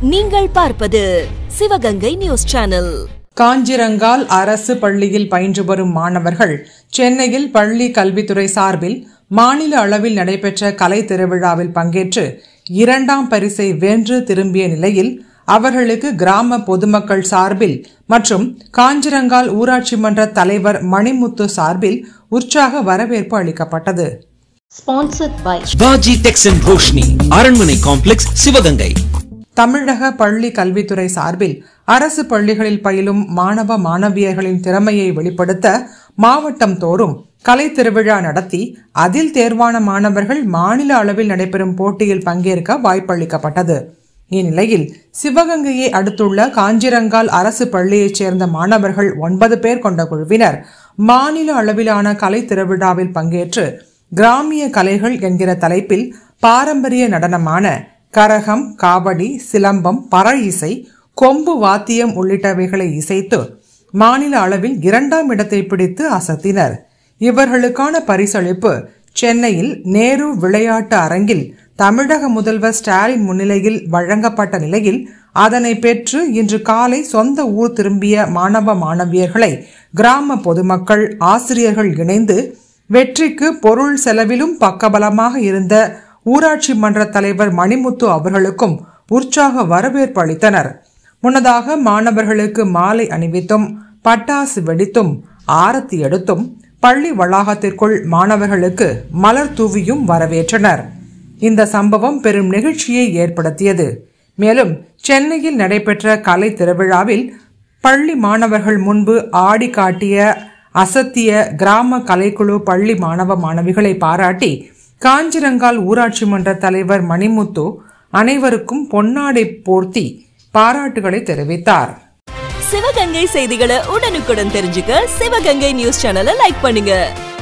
நீங்கள் பார்ப்பது Sivaganga news channel Kanjirangal அரசு பள்ளியில் பயின்று வரும் மாணவர்கள் சென்னையில் பள்ளி கல்வித்துறை சார்பில் மாநில அளவில் நடைபெற்ற கலை திருவிழாவில் பங்கேற்று இரண்டாம் பரிசை வென்று திரும்பிய நிலையில் அவர்களுக்கு கிராம பொதுமக்கள் சார்பில் மற்றும் காஞ்சிரங்கால் ஊராட்சி மன்ற தலைவர் மணிமுத்து சார்பில் உற்சாக வரவேற்பு அளிக்கப்பட்டது sponsored by Vaji tex and Roshini அரண்மனை காம்ப்ளெக்ஸ் சிவகங்கை தமிழக பள்ளி கல்வித்துறை சார்பில் அரசு பள்ளிகளில் பயிலும் மாணவ மாணவியர்களின் திறமையை வெளிப்படுத்த மாவட்டம் தோறும் கலை திருவிழா நடத்தி அதில் தேர்வான மாணவர்கள் மாநில அளவில் நடைபெறும் போட்டியில் பங்கேற்க வாய்ப்பளிக்கப்பட்டது இந்நிலையில் சிவகங்கையை அடுத்துள்ள காஞ்சிரங்கால் அரசு பள்ளியைச் சேர்ந்த மாணவர்கள் ஒன்பது பேர் கொண்ட குழுவினர் மாநில அளவிலான கலை திருவிழாவில் பங்கேற்று கிராமிய கலைகள் என்கிற தலைப்பில் பாரம்பரிய நடனமான கரகம் காவடி சிலம்பம் பற இசை கொம்பு வாத்தியம் உள்ளிட்டவைகளை இசைத்து மாநில அளவில் இரண்டாம் இடத்தை பிடித்து அசத்தினர் இவர்களுக்கான பரிசளிப்பு சென்னையில் நேரு விளையாட்டு அரங்கில் தமிழக முதல்வர் ஸ்டாலின் முன்னிலையில் வழங்கப்பட்ட நிலையில் அதனை பெற்று இன்று காலை சொந்த ஊர் திரும்பிய மாணவ மாணவியர்களை கிராம பொதுமக்கள் ஆசிரியர்கள் இணைந்து வெற்றிக்கு பொருள் செலவிலும் பக்கபலமாக இருந்த ஊராட்சி மன்ற தலைவர் மணிமுத்து அவர்களுக்கும் உற்சாக வரவேற்பு அளித்தனர் முன்னதாக மாணவர்களுக்கு மாலை அணிவித்தும் பட்டாசு வெடித்தும் ஆரத்தி எடுத்தும் பள்ளி வளாகத்திற்குள் மாணவர்களுக்கு மலர் தூவியும் வரவேற்றனர் இந்த சம்பவம் பெரும் நெகிழ்ச்சியை ஏற்படுத்தியது மேலும் சென்னையில் நடைபெற்ற கலை திருவிழாவில் பள்ளி மாணவர்கள் முன்பு ஆடி காட்டிய அசத்திய கிராம கலைக்குழு பள்ளி மாணவ மாணவிகளை பாராட்டி காஞ்சிரங்கால் ஊராட்சி மன்ற தலைவர் மணிமுத்து அனைவருக்கும் பொன்னாடை போர்த்தி பாராட்டுகளை தெரிவித்தார் சிவகங்கை செய்திகளை உடனுக்குடன் தெரிஞ்சுக்க சிவகங்கை நியூஸ் சேனலை லைக் பண்ணுங்க